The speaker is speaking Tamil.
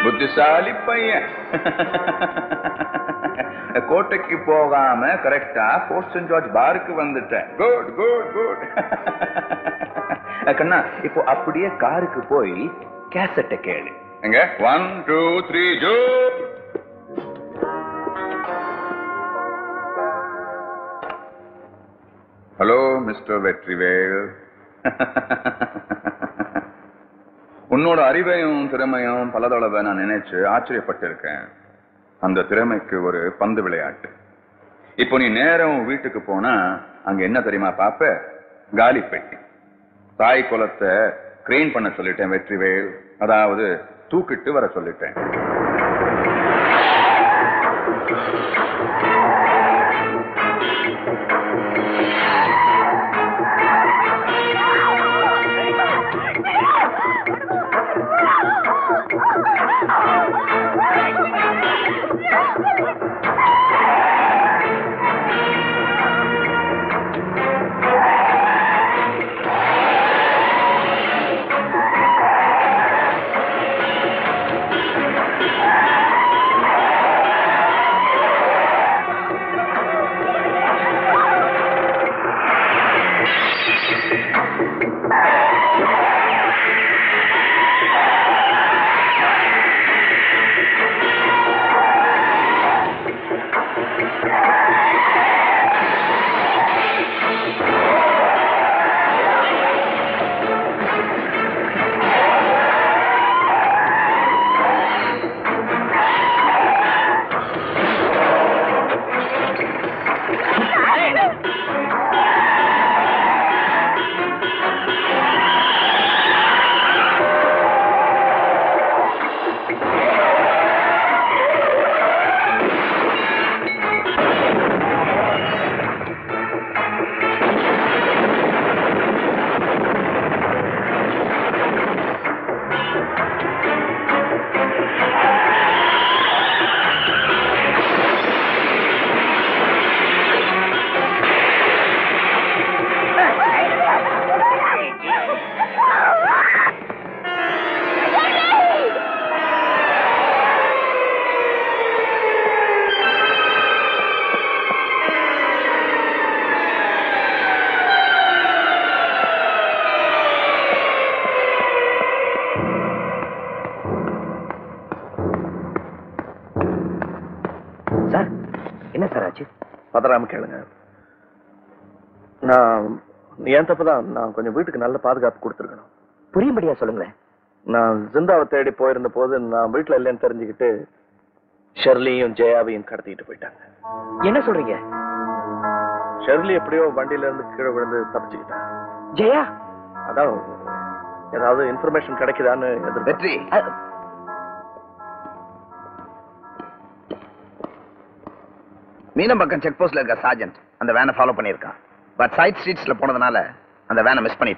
புத்திசாலி பையன் கோட்டைக்கு போகாம கரெக்டா போர்ட் சென்ட் ஜார்ஜ் பாருக்கு வந்துட்டேன் குட் குட் குட் கண்ணா இப்போ அப்படியே காருக்கு போய் கேசட்டை கேளு எங்க ஒன் டூ த்ரீ ஜோ ஹலோ மிஸ்டர் வெற்றிவேல் உன்னோட அறிவையும் திறமையும் பல தடவை நான் நினைச்சு ஆச்சரியப்பட்டிருக்கேன் அந்த திறமைக்கு ஒரு பந்து விளையாட்டு இப்போ நீ நேரம் உன் வீட்டுக்கு போனா அங்க என்ன தெரியுமா பாப்ப காலி பெட்டி தாய் குலத்தை கிரெயின் பண்ண சொல்லிட்டேன் வெற்றிவேல் அதாவது தூக்கிட்டு வர சொல்லிட்டேன் சார் என்ன சார் ஆச்சு பதறாம கேளுங்க நான் என் தப்பு தான் நான் கொஞ்சம் வீட்டுக்கு நல்ல பாதுகாப்பு கொடுத்துருக்கணும் புரியும்படியா சொல்லுங்களேன் நான் ஜிந்தாவை தேடி போயிருந்த போது நான் வீட்டுல இல்லைன்னு தெரிஞ்சுக்கிட்டு ஷெர்லியும் ஜெயாவையும் கடத்திட்டு போயிட்டாங்க என்ன சொல்றீங்க ஷெர்லி எப்படியோ வண்டியில இருந்து கீழே விழுந்து தப்பிச்சுக்கிட்டா ஜெயா அதான் ஏதாவது இன்ஃபர்மேஷன் கிடைக்குதான்னு எதிர்பார்த்தேன் வெற்றி அ- மீனம்பாக்கம் செக் போஸ்ட்ல இருக்க சார்ஜென்ட் அந்த வேனை ஃபாலோ பண்ணியிருக்கான் பட் சைட் ஸ்ட்ரீட்ஸ்ல போனதுனால அந்த வேனை மிஸ் பண்ணி